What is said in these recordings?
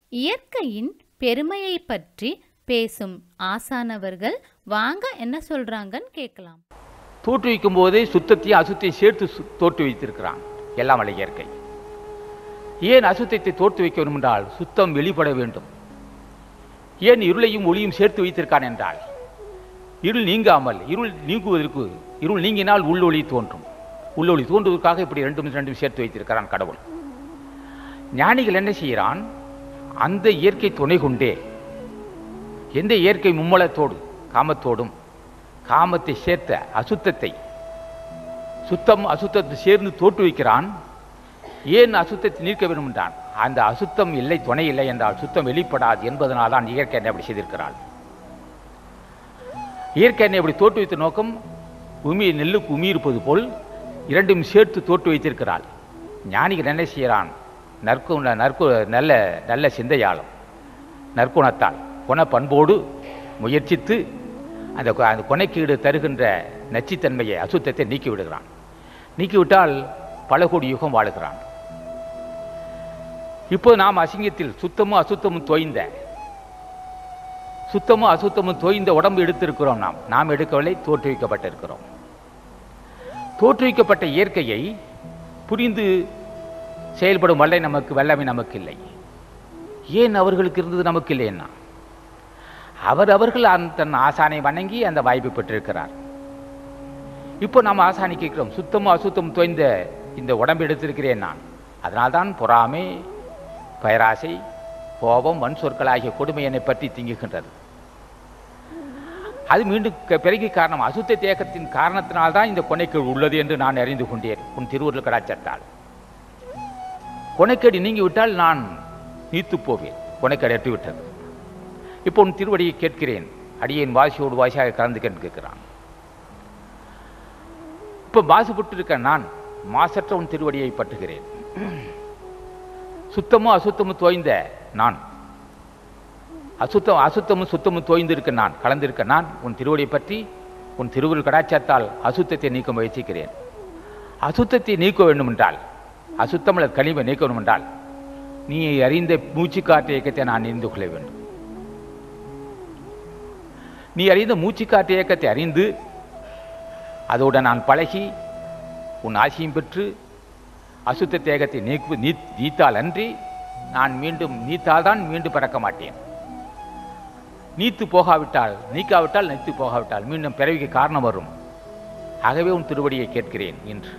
இயற்கையின் பெருமையை பற்றி பேசும் ஆசானவர்கள் வாங்க என்ன சொல்றாங்கன்னு கேட்கலாம் தோற்றுவிக்கும் போதே சுத்தத்தையும் அசுத்தையும் சேர்த்து சு- தோற்றுவித்திருக்கிறான் எல்லாம் வல்ல இயற்கை ஏன் அசுத்தத்தை தோற்றுவிக்க வேண்டும் என்றால் சுத்தம் வெளிப்பட வேண்டும் ஏன் இருளையும் ஒளியும் சேர்த்து வைத்திருக்கான் என்றால் இருள் நீங்காமல் இருள் நீங்குவதற்கு இருள் நீங்கினால் உள்ளொளி தோன்றும் உள்ளொளி தோன்றுவதற்காக இப்படி ரெண்டும் ரெண்டும் சேர்த்து வைத்திருக்கிறான் கடவுள் ஞானிகள் என்ன செய்கிறான் அந்த இயற்கை துணை கொண்டே எந்த இயற்கை மும்மலத்தோடு காமத்தோடும் காமத்தை சேர்த்த அசுத்தத்தை சுத்தம் அசுத்தத்தை சேர்ந்து தோற்றுவிக்கிறான் ஏன் அசுத்தத்தை நீக்க வேண்டும் என்றான் அந்த அசுத்தம் இல்லை துணை இல்லை என்றால் சுத்தம் வெளிப்படாது என்பதனால் தான் இயற்கை என்னை அப்படி செய்திருக்கிறாள் இயற்கை என்னை அப்படி தோற்றுவித்த நோக்கம் உமி நெல்லுக்கு உமி இருப்பது போல் இரண்டும் சேர்த்து தோற்று வைத்திருக்கிறாள் ஞானிகள் என்ன செய்கிறான் நற்கு நற்கு நல்ல நல்ல சிந்தையாலும் நற்குணத்தால் குண பண்போடு முயற்சித்து அந்த கு- அந்த கொனைக்கீடு தருகின்ற நச்சுத்தன்மையை அசுத்தத்தை நீக்கி விடுகிறான் நீக்கிவிட்டால் பல கோடி யுகம் வாழுகிறான் இப்போ நாம் அசிங்கத்தில் சுத்தமும் அசுத்தமும் தோய்ந்த சுத்தமும் அசுத்தமும் தோய்ந்த உடம்பு எடுத்திருக்கிறோம் நாம் நாம் எடுக்கவில்லை தோற்றுவிக்கப்பட்டிருக்கிறோம் தோற்றுவிக்கப்பட்ட இயற்கையை புரிந்து செயல்படும் வல்லை நமக்கு வல்லமை நமக்கு இல்லை ஏன் அவர்களுக்கு இருந்தது நமக்கு இல்லைன்னா அவர் அவர்கள் அந்த தன் ஆசானை வணங்கி அந்த வாய்ப்பை பெற்றிருக்கிறார் இப்போ நாம் ஆசானி கேட்கிறோம் சுத்தமும் அசுத்தமும் தோய்ந்த இந்த உடம்பு எடுத்திருக்கிறேன் நான் அதனால்தான் பொறாமை பயராசை கோபம் வன் சொற்கள் ஆகிய கொடுமை என்னை பற்றி திங்குகின்றது அது மீண்டும் க- பிறகு காரணம் அசுத்த தேக்கத்தின் காரணத்தினால்தான் இந்த கொனைக்கேடு உள்ளது என்று நான் அறிந்து கொண்டேன் உன் திருவுருள் கடாச்சத்தால் கொனைக்கேடு நீங்கி விட்டால் நான் நீத்து போவேன் கொனைக்கேடு எட்டு விட்டது இப்போ உன் திருவடியை கேட்கிறேன் அடியேன் வாசியோடு வாசியாக கலந்து கேட்கிறான் இப்போ மாசுபட்டு இருக்க நான் மாசற்ற உன் திருவடியை பற்றுகிறேன் சுத்தமும் அசுத்தமும் தோய்ந்த நான் அசுத்தம் அசுத்தமும் சுத்தமும் தோய்ந்து இருக்க நான் கலந்திருக்க நான் உன் திருவடியை பற்றி உன் திருவுருள் கடாச்சாரத்தால் அசுத்தத்தை நீக்க முயற்சிக்கிறேன் அசுத்தத்தை நீக்க வேண்டும் என்றால் அசுத்தம் அல்லது கழிவை நீக்க வேண்டும் என்றால் நீ அறிந்த மூச்சு காற்று இயக்கத்தை நான் அறிந்து கொள்ள வேண்டும் நீ அறிந்த மூச்சு காற்று இயக்கத்தை அறிந்து அதோடு நான் பழகி உன் ஆசியும் பெற்று அசுத்த தேகத்தை நீக்கு நீ நீத்தால் அன்றி நான் மீண்டும் நீத்தால் தான் மீண்டும் பிறக்க மாட்டேன் நீத்து போகாவிட்டால் நீக்காவிட்டால் நீத்து போகாவிட்டால் மீண்டும் பிறவிக்கு காரணம் வரும் ஆகவே உன் திருவடியை கேட்கிறேன் என்று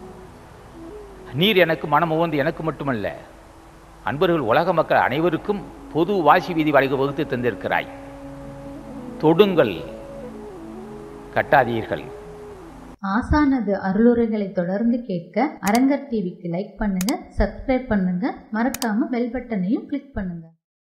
நீர் எனக்கு மனம் உவந்து எனக்கு மட்டுமல்ல அன்பர்கள் உலக மக்கள் அனைவருக்கும் பொது வாசி வீதி வழக்கு வகுத்து தந்திருக்கிறாய் தொடுங்கள் கட்டாதீர்கள் ஆசானது அருளுரைகளை தொடர்ந்து கேட்க அரங்கர் டிவிக்கு லைக் பண்ணுங்க சப்ஸ்கிரைப் பண்ணுங்க மறக்காம பெல் பட்டனையும் கிளிக் பண்ணுங்க